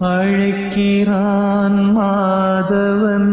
அழைக்கிறான் மாதவன்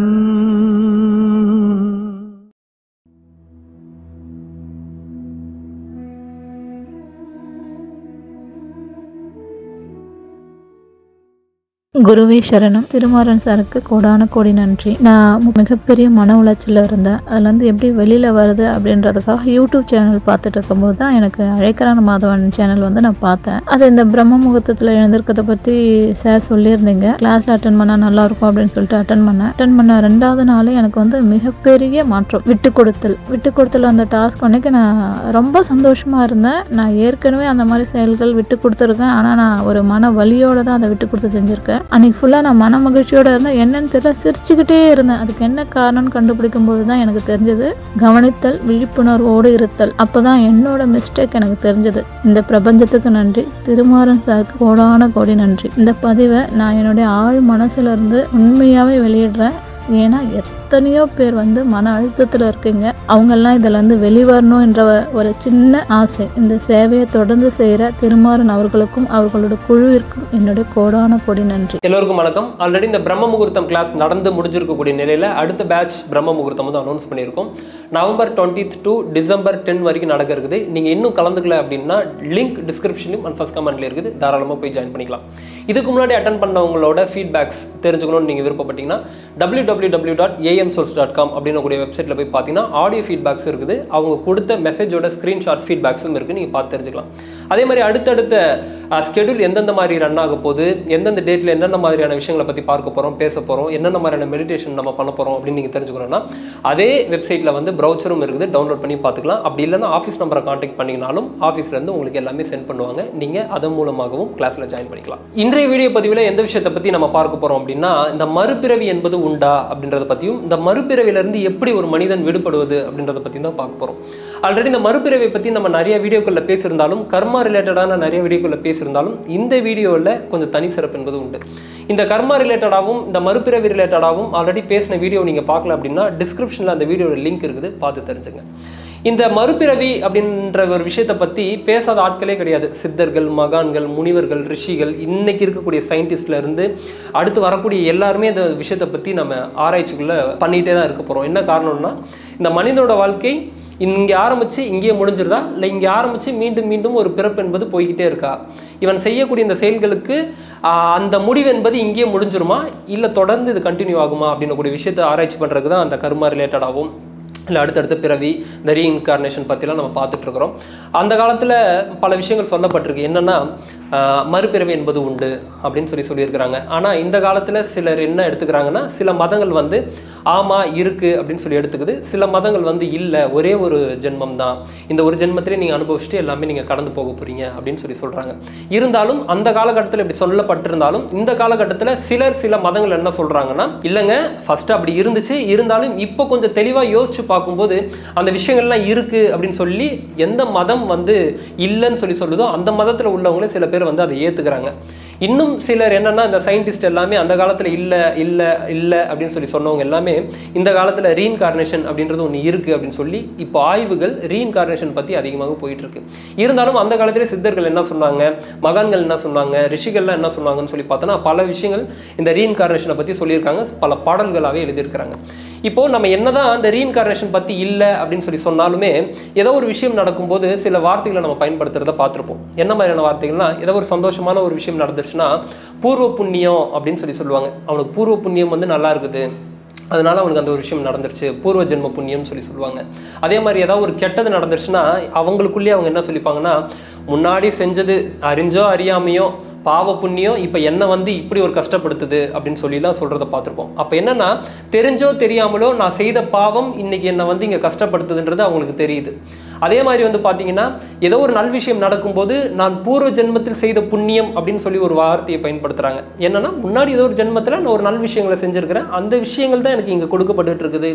குருவே சரணம் திருமாறன் சாருக்கு கோடான கோடி நன்றி நான் மிகப்பெரிய மன உளைச்சல்ல இருந்தேன் அதுலேருந்து எப்படி வெளியில் வருது அப்படின்றதுக்காக யூடியூப் சேனல் பார்த்துட்டு இருக்கும்போது தான் எனக்கு அழைக்கிறான மாதவன் சேனல் வந்து நான் பார்த்தேன் அது இந்த பிரம்ம முகூர்த்தத்தில் எழுந்திருக்கிறத பற்றி சார் சொல்லியிருந்தீங்க கிளாஸில் அட்டன் பண்ணால் நல்லா இருக்கும் அப்படின்னு சொல்லிட்டு அட்டன் பண்ணேன் அட்டன் பண்ண ரெண்டாவது நாள் எனக்கு வந்து மிகப்பெரிய மாற்றம் விட்டு கொடுத்தல் விட்டு கொடுத்தல் அந்த டாஸ்க் அன்னைக்கு நான் ரொம்ப சந்தோஷமாக இருந்தேன் நான் ஏற்கனவே அந்த மாதிரி செயல்கள் விட்டு கொடுத்துருக்கேன் ஆனால் நான் ஒரு மன வலியோட தான் அதை விட்டு கொடுத்து செஞ்சுருக்கேன் அன்னைக்கு ஃபுல்லாக நான் மன மகிழ்ச்சியோட இருந்தேன் என்னன்னு தெரியல சிரிச்சுக்கிட்டே இருந்தேன் அதுக்கு என்ன காரணம்னு கண்டுபிடிக்கும் பொழுது தான் எனக்கு தெரிஞ்சது கவனித்தல் விழிப்புணர்வோடு இருத்தல் அப்போ தான் என்னோட மிஸ்டேக் எனக்கு தெரிஞ்சது இந்த பிரபஞ்சத்துக்கு நன்றி திருமாறன் சாருக்கு கோடான கோடி நன்றி இந்த பதிவை நான் என்னுடைய ஆழ் மனசுல இருந்து உண்மையாகவே வெளியிடுறேன் ஏன்னா எத்தனையோ பேர் வந்து மன அழுத்தத்தில் இருக்கீங்க அவங்கெல்லாம் இதில் இருந்து வெளிவரணும் என்ற ஒரு சின்ன ஆசை இந்த சேவையை தொடர்ந்து செய்கிற திருமாறன் அவர்களுக்கும் அவர்களோட குழுவிற்கும் என்னுடைய கோடான கோடி நன்றி எல்லோருக்கும் வணக்கம் ஆல்ரெடி இந்த பிரம்ம முகூர்த்தம் கிளாஸ் நடந்து முடிஞ்சிருக்கக்கூடிய நிலையில் அடுத்த பேட்ச் பிரம்ம முகூர்த்தம் வந்து அனௌன்ஸ் பண்ணியிருக்கோம் November twenty two December ten வரைக்கும் நடக்க இருக்குது நீங்கள் இன்னும் கலந்துக்கல அப்படின்னா லிங்க் டிஸ்கிரிப்ஷன்லையும் அண்ட் ஃபஸ்ட் கமெண்ட்ல இருக்குது தாராளமாக போய் ஜாயின் பண்ணிக்கலாம் இதுக்கு முன்னாடி அட்டன் பண்ணவங்களோட ஃபீட்பேக்ஸ் தெரிஞ்சுக்கணும்னு நீங்கள் விருப்பப்பட்டீங்கன்னா W W W dot AM source dot com அப்படின்னக்கூடிய வெப்சைட்டில் போய் பார்த்தீங்கன்னா ஆடியோ ஃபீட்பேக்ஸ் இருக்குது அவங்க கொடுத்த மெசேஜோட ஸ்க்ரீன்ஷாட் ஃபீட்பேக்ஸும் இருக்குது நீங்கள் பார்த்து தெரிஞ்சுக்கலாம் அதே மாதிரி அடுத்தடுத்த ஸ்கெடியூல் எந்தெந்த மாதிரி ரன் ஆக போகுது எந்தெந்த டேட்டில் என்னென்ன மாதிரியான விஷயங்களை பற்றி பார்க்க போகிறோம் பேச போகிறோம் என்னென்ன மாதிரியான மெடிடேஷன் நம்ம பண்ண போகிறோம் அப்படின்னு நீங்கள் தெரிஞ்சுக்கணும்னா அதே வெப்சைட்டில் வந்து ப்ரௌச்சரும் இருக்குது டவுன்லோட் பண்ணி பார்த்துக்கலாம் அப்படி இல்லைன்னா ஆஃபீஸ் நம்பரை காண்டாக்ட் பண்ணிங்கனாலும் ஆஃபீஸ்லேருந்து உங்களுக்கு எல்லாமே சென்ட் பண்ணுவாங்க நீங்கள் அதன் மூலமாகவும் கிளாஸில் ஜாயின் பண்ணிக்கலாம் இன்றைய வீடியோ பதிவில் எந்த விஷயத்தை பற்றி நம்ம பார்க்க போகிறோம் அப்படின்னா இந்த மறுபிறவி என்பது உண்டா அப்படின்றத பற்றியும் இந்த மறுபிறவிலிருந்து எப்படி ஒரு மனிதன் விடுபடுவது அப்படின்றத பற்றியும் தான் பார்க்க போகிறோம் ஆல்ரெடி இந்த மறுபிறவை பற்றி நம்ம நிறைய வீடியோக்களில் பேசியிருந்தாலும் கர்மா ரிலேட்டடான நிறைய வீடியோக்களில் பேசியிருந்தாலும் இந்த வீடியோவில் கொஞ்சம் தனி சிறப்பு என்பது உண்டு இந்த கர்மா ரிலேட்டடாகவும் இந்த மறுபிறவி ரிலேட்டடாகவும் ஆல்ரெடி பேசின வீடியோ நீங்கள் பார்க்கல அப்படின்னா டிஸ்கிரிப்ஷனில் அந்த வீடியோட லிங்க் இருக்குது பார்த்து தெரிஞ்சுங்க இந்த மறுபிறவி அப்படின்ற ஒரு விஷயத்தை பற்றி பேசாத ஆட்களே கிடையாது சித்தர்கள் மகான்கள் முனிவர்கள் ரிஷிகள் இன்னைக்கு இருக்கக்கூடிய சயின்டிஸ்ட்ல இருந்து அடுத்து வரக்கூடிய எல்லாருமே இந்த விஷயத்தை பற்றி நம்ம ஆராய்ச்சிக்குள்ளே பண்ணிகிட்டே தான் இருக்க போகிறோம் என்ன காரணம்னா இந்த மனிதனோட வாழ்க்கை இங்கே ஆரம்பித்து இங்கேயே முடிஞ்சிருதா இல்லை இங்கே ஆரம்பித்து மீண்டும் மீண்டும் ஒரு பிறப்பு என்பது போய்கிட்டே இருக்கா இவன் செய்யக்கூடிய இந்த செயல்களுக்கு ஆஹ், அந்த முடிவு என்பது இங்கேயே முடிஞ்சிருமா இல்லை தொடர்ந்து இது கண்டினியூ ஆகுமா அப்படின்ற கூடிய விஷயத்தை ஆராய்ச்சி பண்ணுறதுக்கு தான் அந்த கர்மா ரிலேட்டடாகவும் இல்லை அடுத்தடுத்த பிறவி இந்த ரீஇன்கார்னேஷன் பற்றிலாம் நம்ம பார்த்துட்டு இருக்கிறோம் அந்த காலத்தில் பல விஷயங்கள் சொல்லப்பட்டிருக்கு என்னென்னா மறுபிறவி என்பது உண்டு அப்படின்னு சொல்லி சொல்லியிருக்கிறாங்க ஆனால் இந்த காலத்தில் சிலர் என்ன எடுத்துக்கிறாங்கன்னா சில மதங்கள் வந்து ஆமாம் இருக்குது அப்படின்னு சொல்லி எடுத்துக்குது சில மதங்கள் வந்து இல்லை ஒரே ஒரு ஜென்மம் தான் இந்த ஒரு ஜென்மத்திலே நீங்கள் அனுபவிச்சுட்டு எல்லாமே நீங்கள் கடந்து போக போகிறீங்க அப்படின்னு சொல்லி சொல்கிறாங்க இருந்தாலும் அந்த காலகட்டத்தில் இப்படி சொல்லப்பட்டிருந்தாலும் இந்த காலகட்டத்தில் சிலர் சில மதங்கள் என்ன சொல்கிறாங்கன்னா இல்லைங்க ஃபர்ஸ்ட் அப்படி இருந்துச்சு இருந்தாலும் இப்போ கொஞ்சம் தெளிவாக யோசிச்சு பார்க்கும்போது அந்த விஷயங்கள்லாம் இருக்குது அப்படின்னு சொல்லி எந்த மதம் வந்து இல்லைன்னு சொல்லி சொல்லுதோ அந்த மதத்தில் உள்ளவங்களே சில பேர் வந்து அதை ஏற்றுக்கிறாங்க இன்னும் சிலர் என்னன்னா இந்த சயின்டிஸ்ட் எல்லாமே அந்த காலத்தில் இல்லை இல்லை இல்லை அப்படின்னு சொல்லி சொன்னவங்க எல்லாமே இந்த காலத்தில் ரீஇன்கார்னேஷன் அப்படின்றது ஒன்று இருக்குது அப்படின்னு சொல்லி இப்போ ஆய்வுகள் ரீஇன்கார்னேஷன் பற்றி அதிகமாக போயிட்டு இருக்கு இருந்தாலும் அந்த காலத்திலே சித்தர்கள் என்ன சொன்னாங்க மகான்கள் என்ன சொன்னாங்க ரிஷிகள்லாம் என்ன சொன்னாங்கன்னு சொல்லி பார்த்தோன்னா பல விஷயங்கள் இந்த ரீஇன்கார்னேஷனை பற்றி சொல்லியிருக்காங்க பல பாடல்களாகவே எழுதியிருக்கிறாங்க இப்போ நம்ம என்னதான் அந்த ரீஇன்கார்னேஷன் பற்றி இல்லை அப்படின்னு சொல்லி சொன்னாலுமே ஏதோ ஒரு விஷயம் நடக்கும்போது சில வார்த்தைகளை நம்ம பயன்படுத்துறத பார்த்துருப்போம் என்ன மாதிரியான வார்த்தைகள்னா ஏதோ ஒரு சந்தோஷமான ஒரு விஷயம் நடந்துச்சுன்னா பூர்வ புண்ணியம் அப்படின்னு சொல்லி சொல்லுவாங்க அவனுக்கு பூர்வ புண்ணியம் வந்து நல்லா இருக்குது அதனால அவனுக்கு அந்த ஒரு விஷயம் நடந்துருச்சு பூர்வ ஜென்ம புண்ணியம்னு சொல்லி சொல்லுவாங்க அதே மாதிரி ஏதாவது ஒரு கெட்டது நடந்துருச்சுன்னா அவங்களுக்குள்ளேயே அவங்க என்ன சொல்லிப்பாங்கன்னா முன்னாடி செஞ்சது அறிஞ்சோ அறியாமையோ பாவ புண்ணியம் இப்போ என்ன வந்து இப்படி ஒரு கஷ்டப்படுத்துது அப்படின்னு சொல்லிலாம் சொல்கிறத பார்த்துருப்போம் அப்போ என்னன்னா தெரிஞ்சோ தெரியாமலோ நான் செய்த பாவம் இன்னைக்கு என்னை வந்து இங்கே கஷ்டப்படுத்துதுன்றது அவங்களுக்கு தெரியுது அதே மாதிரி வந்து பார்த்தீங்கன்னா ஏதோ ஒரு நல் விஷயம் நடக்கும்போது நான் பூர்வ ஜென்மத்தில் செய்த புண்ணியம் அப்படின்னு சொல்லி ஒரு வார்த்தையை பயன்படுத்துகிறாங்க என்னன்னா முன்னாடி ஏதோ ஒரு ஜென்மத்தில் நான் ஒரு நல் விஷயங்களை செஞ்சுருக்கிறேன் அந்த விஷயங்கள் தான் எனக்கு இங்கே கொடுக்கப்பட்டுட்டு இருக்குது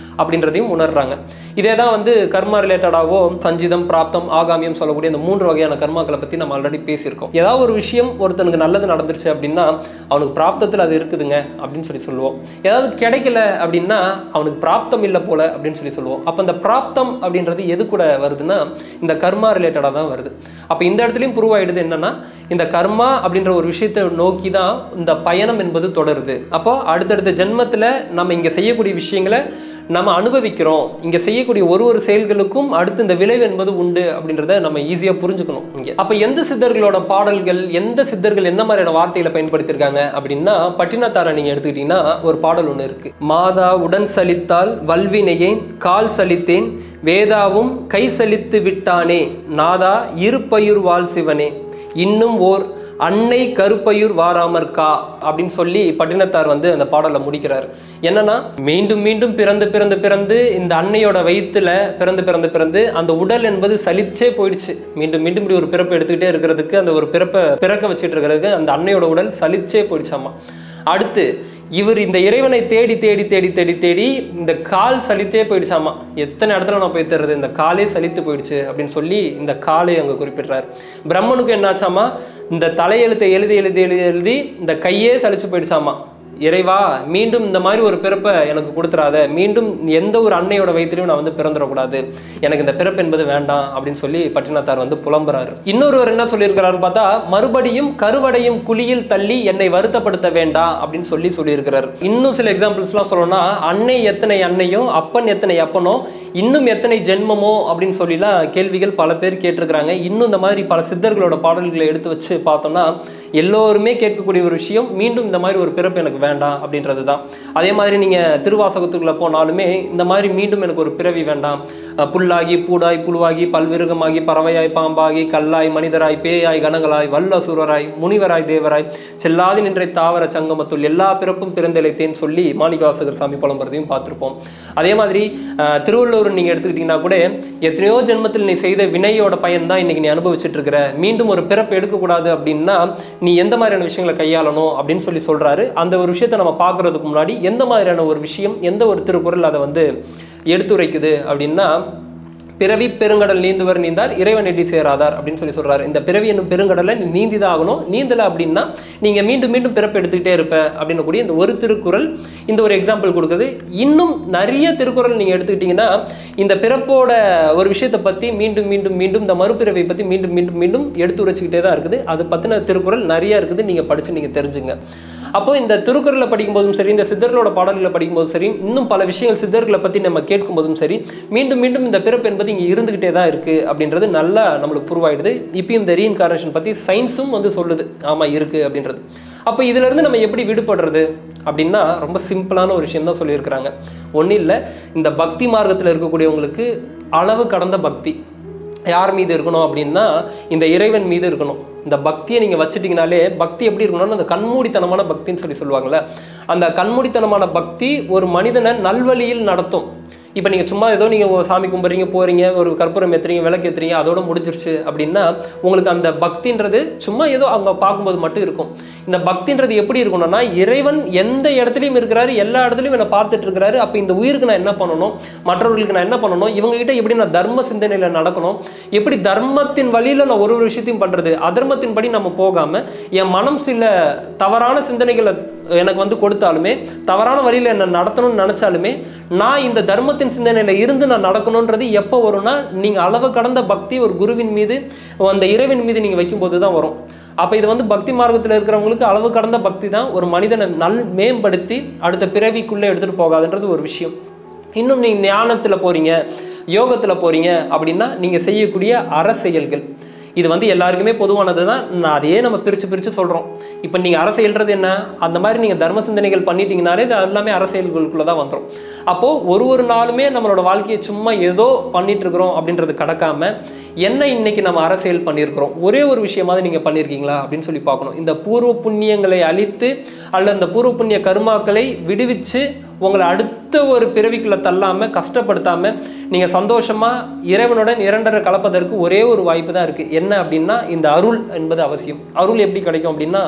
அப்படின்றதையும் உணர்றாங்க இதே தான் வந்து கர்மா ரிலேட்டடாவோ சஞ்சிதம் பிராப்தம் ஆகாமியம் சொல்லக்கூடிய இந்த மூன்று வகையான கர்மாக்களை பற்றி நம்ம ஆல்ரெடி பேசியிருக்கோம் ஏதாவது ஒரு விஷயம் ஒருத்தனுக்கு நல்லது நடந்துருச்சு அப்படின்னா அவனுக்கு பிராப்தத்தில் அது இருக்குதுங்க அப்படின்னு சொல்லி சொல்லுவோம் ஏதாவது கிடைக்கல அப்படின்னா அவனுக்கு பிராப்தம் இல்லை போல அப்படின்னு சொல்லி சொல்லுவோம் அப்போ இந்த பிராப்தம் அப்படின்றது எது கூட வருதுன்னா இந்த கர்மா ரிலேட்டடாக தான் வருது அப்போ இந்த இடத்துலையும் ப்ரூவ் ஆயிடுது என்னன்னா இந்த கர்மா அப்படின்ற ஒரு விஷயத்தை நோக்கி தான் இந்த பயணம் என்பது தொடருது அப்போ அடுத்தடுத்த ஜென்மத்தில் நம்ம இங்கே செய்யக்கூடிய விஷயங்களை நம்ம அனுபவிக்கிறோம் இங்கே செய்யக்கூடிய ஒரு ஒரு செயல்களுக்கும் அடுத்து இந்த விளைவு என்பது உண்டு அப்படின்றத நம்ம ஈஸியாக புரிஞ்சுக்கணும் இங்கே அப்போ எந்த சித்தர்களோட பாடல்கள் எந்த சித்தர்கள் என்ன மாதிரியான வார்த்தைகளை பயன்படுத்தியிருக்காங்க அப்படின்னா பட்டினத்தாரை நீங்கள் எடுத்துக்கிட்டிங்கன்னா ஒரு பாடல் ஒன்று இருக்கு மாதா உடன் சலித்தால் வல்வினையேன் கால் சலித்தேன் வேதாவும் கை சலித்து விட்டானே நாதா இருப்பயுர் வாழ் சிவனே இன்னும் ஓர் அன்னை கருப்பையூர் வாராமற்கா அப்படின்னு சொல்லி பட்டினத்தார் வந்து அந்த பாடலை முடிக்கிறார் என்னன்னா மீண்டும் மீண்டும் பிறந்து பிறந்து பிறந்து இந்த அன்னையோட வயித்துல பிறந்து பிறந்து பிறந்து அந்த உடல் என்பது சலிச்சே போயிடுச்சு மீண்டும் மீண்டும் இப்படி ஒரு பிறப்பை எடுத்துக்கிட்டே இருக்கிறதுக்கு அந்த ஒரு பிறப்பை பிறக்க வச்சுட்டு இருக்கிறதுக்கு அந்த அன்னையோட உடல் சலிச்சே போயிடுச்சாமா அடுத்து இவர் இந்த இறைவனை தேடி தேடி தேடி தேடி தேடி இந்த கால் சலித்தே போயிடுச்சாமா எத்தனை இடத்துல நான் போய் தேடுறது இந்த காலே சலித்து போயிடுச்சு அப்படின்னு சொல்லி இந்த காலை அங்கே குறிப்பிடுறார் பிரம்மனுக்கு என்னாச்சாமா இந்த தலையெழுத்தை எழுதி எழுதி எழுதி எழுதி இந்த கையே சலிச்சு போயிடுச்சாமா இறைவா மீண்டும் இந்த மாதிரி ஒரு பிறப்பை எனக்கு கொடுத்துறாத மீண்டும் எந்த ஒரு அன்னையோட வயிற்றிலையும் நான் வந்து பிறந்துடக்கூடாது எனக்கு இந்த பிறப்பு என்பது வேண்டாம் அப்படின்னு சொல்லி பட்டினத்தார் வந்து புலம்புறாரு இன்னொருவர் என்ன சொல்லியிருக்கிறாருன்னு பார்த்தா மறுபடியும் கருவடையும் குழியில் தள்ளி என்னை வருத்தப்படுத்த வேண்டாம் அப்படின்னு சொல்லி சொல்லியிருக்கிறார் இன்னும் சில எக்ஸாம்பிள்ஸ்லாம் சொல்லணும்னா அன்னை எத்தனை அன்னையோ அப்பன் எத்தனை அப்பனோ இன்னும் எத்தனை ஜென்மமோ அப்படின்னு சொல்லிலாம் கேள்விகள் பல பேர் கேட்டிருக்கிறாங்க இன்னும் இந்த மாதிரி பல சித்தர்களோட பாடல்களை எடுத்து வச்சு பார்த்தோம்னா எல்லோருமே கேட்கக்கூடிய ஒரு விஷயம் மீண்டும் இந்த மாதிரி ஒரு பிறப்பு எனக்கு வேண்டாம் அப்படின்றது தான் அதே மாதிரி நீங்கள் திருவாசகத்துக்குள்ளே போனாலுமே இந்த மாதிரி மீண்டும் எனக்கு ஒரு பிறவி வேண்டாம் அஹ் புல்லாகி பூடாய் புழுவாகி பல்விருகமாகி பறவையாய் பாம்பாகி கல்லாய் மனிதராய் பேயாய் கணங்களாய் வல்லசுரராய் முனிவராய் தேவராய் செல்லாதி நின்றை தாவர சங்கமத்துள் எல்லா பிறப்பும் பிறந்தளித்தேன்னு சொல்லி மாணிக்கவாசகர் சாமி புலம்புறதையும் பார்த்துருப்போம் அதே மாதிரி அஹ், திருவள்ளுவர் நீங்கள் எடுத்துக்கிட்டிங்கன்னா கூட எத்தனையோ ஜென்மத்தில் நீ செய்த வினையோட பயன் தான் இன்னைக்கு நீ அனுபவிச்சுட்டு இருக்கிற மீண்டும் ஒரு பிறப்பு எடுக்கக்கூடாது அப்படின்னா நீ எந்த மாதிரியான விஷயங்களை கையாளணும் அப்படின்னு சொல்லி சொல்றாரு அந்த ஒரு விஷயத்தை நம்ம பார்க்கறதுக்கு முன்னாடி எந்த மாதிரியான ஒரு விஷயம் எந்த ஒரு திருக்குறள் அதை வந்து எடுத்துரைக்குது அப்படின்னா பிறவி பெருங்கடல் நீந்துவர் நீந்தார் இறைவன் எட்டி சேராதார் அப்படின்னு சொல்லி சொல்றாரு இந்த பிறவி என்னும் பெருங்கடலை நீ நீந்தி தான் ஆகணும் நீந்தலை அப்படின்னா நீங்க மீண்டும் மீண்டும் பிறப்பு எடுத்துக்கிட்டே இருப்ப அப்படின்னு கூடிய இந்த ஒரு திருக்குறள் இந்த ஒரு எக்ஸாம்பிள் கொடுக்குது இன்னும் நிறைய திருக்குறள் நீங்க எடுத்துக்கிட்டீங்கன்னா இந்த பிறப்போட ஒரு விஷயத்தை பத்தி மீண்டும் மீண்டும் மீண்டும் இந்த மறுபிறவை பத்தி மீண்டும் மீண்டும் மீண்டும் எடுத்து உரைச்சிக்கிட்டே தான் இருக்குது அது பத்தின திருக்குறள் நிறைய இருக்குது நீங்க படிச்சு நீங்க தெரிஞ்சுங்க அப்போ இந்த திருக்குறளை படிக்கும்போதும் சரி இந்த சித்தர்களோட பாடல்களை படிக்கும்போதும் சரி இன்னும் பல விஷயங்கள் சித்தர்களை பற்றி நம்ம கேட்கும்போதும் சரி மீண்டும் மீண்டும் இந்த பிறப்பு என்பது இங்கே இருந்துகிட்டே தான் இருக்குது அப்படின்றது நல்லா நம்மளுக்கு புரிவாயிடுது இப்பயும் இந்த ரீஇன்கார்னேஷன் பற்றி சயின்ஸும் வந்து சொல்லுது ஆமாம் இருக்குது அப்படின்றது அப்போ இதிலிருந்து நம்ம எப்படி விடுபடுறது அப்படின்னா ரொம்ப சிம்பிளான ஒரு விஷயம் தான் சொல்லியிருக்கிறாங்க ஒன்றும் இல்லை இந்த பக்தி மார்க்கத்தில் இருக்கக்கூடியவங்களுக்கு அளவு கடந்த பக்தி யார் மீது இருக்கணும் அப்படின்னா இந்த இறைவன் மீது இருக்கணும் இந்த பக்தியை நீங்கள் வச்சுட்டீங்கனாலே பக்தி எப்படி இருக்கணும்னா அந்த கண்மூடித்தனமான பக்தின்னு சொல்லி சொல்லுவாங்கல்ல அந்த கண்மூடித்தனமான பக்தி ஒரு மனிதனை நல்வழியில் நடத்தும் இப்போ நீங்கள் சும்மா ஏதோ நீங்கள் சாமி கும்பிட்றீங்க போகிறீங்க ஒரு கற்பூரம் ஏற்றுறீங்க விளக்கு ஏற்றுறீங்க அதோட முடிஞ்சிருச்சு அப்படின்னா உங்களுக்கு அந்த பக்தின்றது சும்மா ஏதோ அங்கே பார்க்கும்போது மட்டும் இருக்கும் இந்த பக்தின்றது எப்படி இருக்கணும்னா இறைவன் எந்த இடத்துலையும் இருக்கிறாரு எல்லா இடத்துலையும் என்னை பார்த்துட்டு இருக்கிறாரு அப்போ இந்த உயிருக்கு நான் என்ன பண்ணணும் மற்றவர்களுக்கு நான் என்ன பண்ணணும் இவங்க கிட்ட எப்படி நான் தர்ம சிந்தனையில் நடக்கணும் எப்படி தர்மத்தின் வழியில் நான் ஒரு ஒரு விஷயத்தையும் பண்ணுறது அதர்மத்தின் படி நம்ம போகாமல் என் மனம் சில தவறான சிந்தனைகளை எனக்கு வந்து கொடுத்தாலுமே தவறான வழியில் என்ன நடத்தணும்னு நினச்சாலுமே நான் இந்த தர்மத்தின் சிந்தனையில் இருந்து நான் நடக்கணுன்றது எப்போ வரும்னா நீங்கள் அளவு கடந்த பக்தி ஒரு குருவின் மீது அந்த இறைவன் மீது நீங்கள் வைக்கும்போது தான் வரும் அப்போ இது வந்து பக்தி மார்க்கத்தில் இருக்கிறவங்களுக்கு அளவு கடந்த பக்தி தான் ஒரு மனிதனை நல் மேம்படுத்தி அடுத்த பிறவிக்குள்ளே எடுத்துகிட்டு போகாதுன்றது ஒரு விஷயம் இன்னும் நீங்கள் ஞானத்தில் போகிறீங்க யோகத்தில் போகிறீங்க அப்படின்னா நீங்கள் செய்யக்கூடிய அறச்செயல்கள் இது வந்து எல்லாருக்குமே பொதுவானது தான் நான் அதையே நம்ம பிரித்து பிரித்து சொல்கிறோம் இப்போ நீங்கள் அரசியல்ன்றது என்ன அந்த மாதிரி நீங்கள் தர்ம சிந்தனைகள் பண்ணிட்டீங்கனாலே இது எல்லாமே அரசியல்களுக்குள்ளே தான் வந்துடும் அப்போது ஒரு ஒரு நாளுமே நம்மளோட வாழ்க்கையை சும்மா ஏதோ பண்ணிட்டு இருக்கிறோம் அப்படின்றது கடக்காம என்ன இன்னைக்கு நம்ம அரசியல் பண்ணியிருக்கிறோம் ஒரே ஒரு விஷயமாவது நீங்கள் பண்ணியிருக்கீங்களா அப்படின்னு சொல்லி பார்க்கணும் இந்த பூர்வ புண்ணியங்களை அழித்து அல்ல இந்த பூர்வ புண்ணிய கருமாக்களை விடுவிச்சு உங்களை அடுத்த ஒரு பிறவிக்குள்ள தள்ளாம கஷ்டப்படுத்தாம நீங்க சந்தோஷமா இறைவனுடன் இரண்டரை கலப்பதற்கு ஒரே ஒரு வாய்ப்பு தான் இருக்கு என்ன அப்படின்னா இந்த அருள் என்பது அவசியம் அருள் எப்படி கிடைக்கும் அப்படின்னா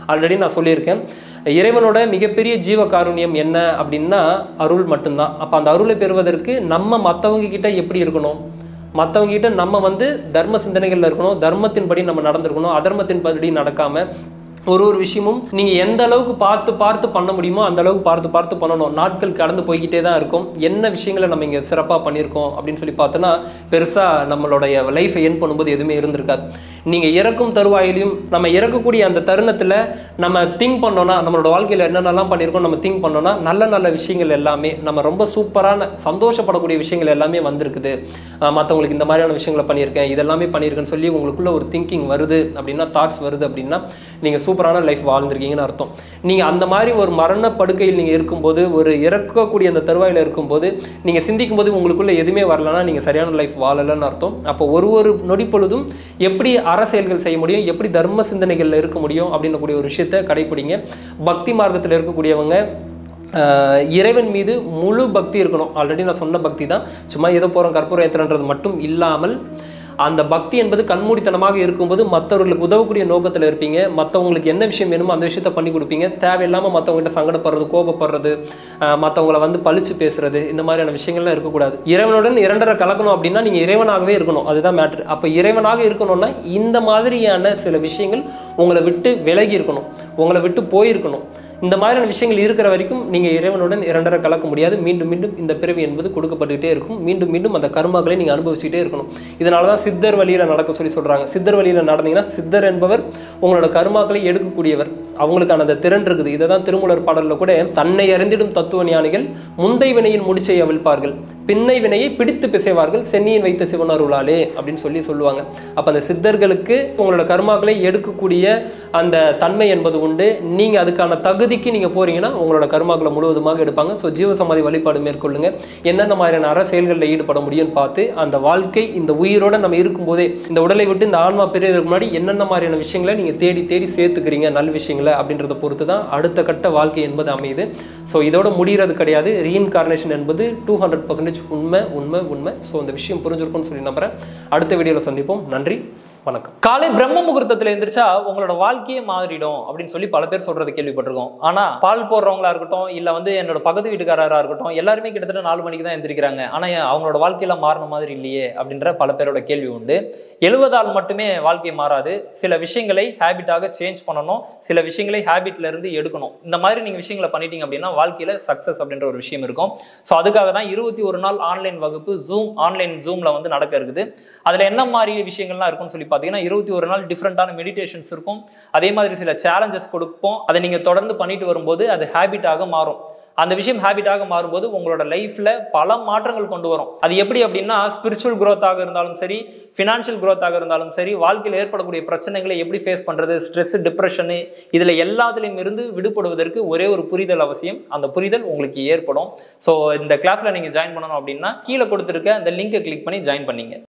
ஆல்ரெடி நான் சொல்லியிருக்கேன் இறைவனோட மிகப்பெரிய ஜீவ காருண்யம் என்ன அப்படின்னா அருள் மட்டும்தான் அப்போ அந்த அருளை பெறுவதற்கு நம்ம மற்றவங்க கிட்ட எப்படி இருக்கணும் மற்றவங்க கிட்ட நம்ம வந்து தர்ம சிந்தனைகள்ல இருக்கணும் தர்மத்தின்படி நம்ம நடந்திருக்கணும் அதர்மத்தின் படி நடக்காம ஒரு ஒரு விஷயமும் நீங்க எந்த அளவுக்கு பார்த்து பார்த்து பண்ண முடியுமோ அந்த அளவுக்கு பார்த்து பார்த்து பண்ணணும் நாட்கள் கடந்து போய்கிட்டே தான் இருக்கும் என்ன விஷயங்களை நம்ம இங்க சிறப்பாக பண்ணியிருக்கோம் அப்படின்னு சொல்லி பார்த்தோன்னா பெருசா நம்மளுடைய லைஃப்பை என் பண்ணும்போது எதுவுமே இருந்திருக்காது நீங்க இறக்கும் தருவாயிலையும் நம்ம இறக்கக்கூடிய அந்த தருணத்துல நம்ம திங்க் பண்ணோம்னா நம்மளோட வாழ்க்கையில என்னென்னலாம் பண்ணியிருக்கோம் நம்ம திங்க் பண்ணோம்னா நல்ல நல்ல விஷயங்கள் எல்லாமே நம்ம ரொம்ப சூப்பரான சந்தோஷப்படக்கூடிய விஷயங்கள் எல்லாமே வந்திருக்குது ஆஹ் மத்தவங்களுக்கு இந்த மாதிரியான விஷயங்களை பண்ணியிருக்கேன் இதெல்லாமே பண்ணியிருக்கேன்னு சொல்லி உங்களுக்குள்ள ஒரு திங்கிங் வருது அப்படின்னா தாட்ஸ் வருது அப்படின்னா நீங்க சூப்பரான லைஃப் வாழ்ந்திருக்கீங்கன்னு அர்த்தம் நீங்க அந்த மாதிரி ஒரு மரண படுக்கையில் நீங்க இருக்கும்போது ஒரு இறக்கக்கூடிய அந்த தருவாயில இருக்கும்போது நீங்க சிந்திக்கும் போது உங்களுக்குள்ள எதுவுமே வரலன்னா நீங்க சரியான லைஃப் வாழலைன்னு அர்த்தம் அப்போ ஒரு ஒரு நொடி பொழுதும் எப்படி அரசியல்கள் செய்ய முடியும் எப்படி தர்ம சிந்தனைகள்ல இருக்க முடியும் அப்படின்னு கூடிய ஒரு விஷயத்தை கடைப்பிடிங்க பக்தி மார்க்கத்தில் இருக்கக்கூடியவங்க ஆஹ் இறைவன் மீது முழு பக்தி இருக்கணும் ஆல்ரெடி நான் சொன்ன பக்தி தான் சும்மா ஏதோ போகிறோம் கற்பூரம் ஏத்துறன்றது மட்டும் இல்லாமல் அந்த பக்தி என்பது கண்மூடித்தனமாக இருக்கும்போது மற்றவர்களுக்கு உதவக்கூடிய நோக்கத்தில் இருப்பீங்க மற்றவங்களுக்கு என்ன விஷயம் வேணுமோ அந்த விஷயத்த பண்ணி கொடுப்பீங்க தேவையில்லாமல் மற்றவங்ககிட்ட சங்கடப்படுறது கோபப்படுறது ஆஹ் மற்றவங்கள வந்து பழிச்சு பேசுறது இந்த மாதிரியான விஷயங்கள்லாம் இருக்கக்கூடாது இறைவனுடன் இரண்டரை கலக்கணும் அப்படின்னா நீங்கள் இறைவனாகவே இருக்கணும் அதுதான் மேட்ரு அப்போ இறைவனாக இருக்கணும்னா இந்த மாதிரியான சில விஷயங்கள் உங்களை விட்டு விலகி இருக்கணும் உங்களை விட்டு போயிருக்கணும் இந்த மாதிரியான விஷயங்கள் இருக்கிற வரைக்கும் நீங்கள் இறைவனுடன் இரண்டரை கலக்க முடியாது மீண்டும் மீண்டும் இந்த பிறவி என்பது கொடுக்கப்பட்டுக்கிட்டே இருக்கும் மீண்டும் மீண்டும் அந்த கர்மாக்களை நீங்கள் அனுபவிச்சுட்டே இருக்கணும் இதனால தான் சித்தர் வழியில் நடக்க சொல்லி சொல்கிறாங்க சித்தர் வழியில் நடந்தீங்கன்னா சித்தர் என்பவர் உங்களோட கர்மாக்களை எடுக்கக்கூடியவர் அவங்களுக்கான அந்த திறன் இருக்குது இதை தான் திருமூலர் பாடலில் கூட தன்னை அறிந்திடும் தத்துவ ஞானிகள் முந்தை வினையின் முடிச்சை அவிழ்ப்பார்கள் பின்னை வினையை பிடித்து பிசைவார்கள் சென்னியின் வைத்த சிவனருளாலே அப்படின்னு சொல்லி சொல்லுவாங்க அப்போ அந்த சித்தர்களுக்கு உங்களோட கர்மாக்களை எடுக்கக்கூடிய அந்த தன்மை என்பது உண்டு நீங்கள் அதுக்கான தகுதிக்கு நீங்கள் போறீங்கன்னா உங்களோட கர்மாக்களை முழுவதுமாக எடுப்பாங்க ஸோ ஜீவசமாதி வழிபாடு மேற்கொள்ளுங்க என்னென்ன மாதிரியான அற செயல்களில் ஈடுபட முடியும்னு பார்த்து அந்த வாழ்க்கை இந்த உயிரோட நம்ம இருக்கும்போதே இந்த உடலை விட்டு இந்த ஆன்மா பிரியறதுக்கு முன்னாடி என்னென்ன மாதிரியான விஷயங்களை நீங்கள் தேடி தேடி சேர்த்துக்கிறீங்க நல்ல விஷயங்களை அப்படின்றத பொறுத்து தான் அடுத்த கட்ட வாழ்க்கை என்பது அமையுது ஸோ இதோட முடிகிறது கிடையாது ரீஇன்கார்னேஷன் என்பது டூ ஹண்ட்ரட் பர்சன்டேஜ் உண்மை உண்மை உண்மை ஸோ இந்த விஷயம் புரிஞ்சிருக்கும்னு சொல்லி நம்புறேன் அடுத்த வீடியோவில் சந்திப்போம் நன்றி வணக்கம் காலை பிரம்ம முகூர்த்தத்துல எந்திரிச்சா உங்களோட வாழ்க்கையே மாறிடும் அப்படின்னு சொல்லி பல பேர் சொல்றது கேள்விப்பட்டிருக்கோம் ஆனா பால் போடுறவங்களா இருக்கட்டும் இல்ல வந்து என்னோட பக்கத்து வீட்டுக்காரரா இருக்கட்டும் எல்லாருமே கிட்டத்தட்ட நாலு மணிக்கு தான் எந்திரிக்கிறாங்க ஆனா ஏன் அவங்களோட வாழ்க்கையில மாறின மாதிரி இல்லையே அப்படின்ற பல பேரோட கேள்வி உண்டு எழுவதால் மட்டுமே வாழ்க்கை மாறாது சில விஷயங்களை ஹேபிட்டாக சேஞ்ச் பண்ணணும் சில விஷயங்களை ஹேபிட்ல இருந்து எடுக்கணும் இந்த மாதிரி நீங்க விஷயங்களை பண்ணிட்டீங்க அப்படின்னா வாழ்க்கையில சக்சஸ் அப்படின்ற ஒரு விஷயம் இருக்கும் ஸோ அதுக்காக தான் இருபத்தி ஒரு நாள் ஆன்லைன் வகுப்பு ஜூம் ஆன்லைன் ஜூம்ல வந்து நடக்க இருக்குது அதுல என்ன மாதிரி விஷயங்கள்லாம் இருக்கும்னு சொல்லி பார்த்தீங்கன்னா இருபத்தி ஒரு நாள் டிஃப்ரெண்டான மெடிடேஷன்ஸ் இருக்கும் அதே மாதிரி சில சேலஞ்சஸ் கொடுப்போம் அதை நீங்க தொடர்ந்து பண்ணிட்டு வரும்போது அது ஹேபிட்டாக மாறும் அந்த விஷயம் ஹேபிட்டாக மாறும்போது உங்களோட லைஃப்ல பல மாற்றங்கள் கொண்டு வரும் அது எப்படி அப்படின்னா ஸ்பிரிச்சுவல் growth-ஆக இருந்தாலும் சரி ஃபினான்ஷியல் growth-ஆக இருந்தாலும் சரி வாழ்க்கையில் ஏற்படக்கூடிய பிரச்சனைகளை எப்படி ஃபேஸ் பண்றது ஸ்ட்ரெஸ் டிப்ரெஷனு இதுல எல்லாத்துலேயும் இருந்து விடுபடுவதற்கு ஒரே ஒரு புரிதல் அவசியம் அந்த புரிதல் உங்களுக்கு ஏற்படும் ஸோ இந்த கிளாஸ்ல நீங்க ஜாயின் பண்ணணும் அப்படின்னா கீழே கொடுத்துருக்க அந்த லிங்கை கிளிக் பண்ணி ஜாயின் பண்ணீங்க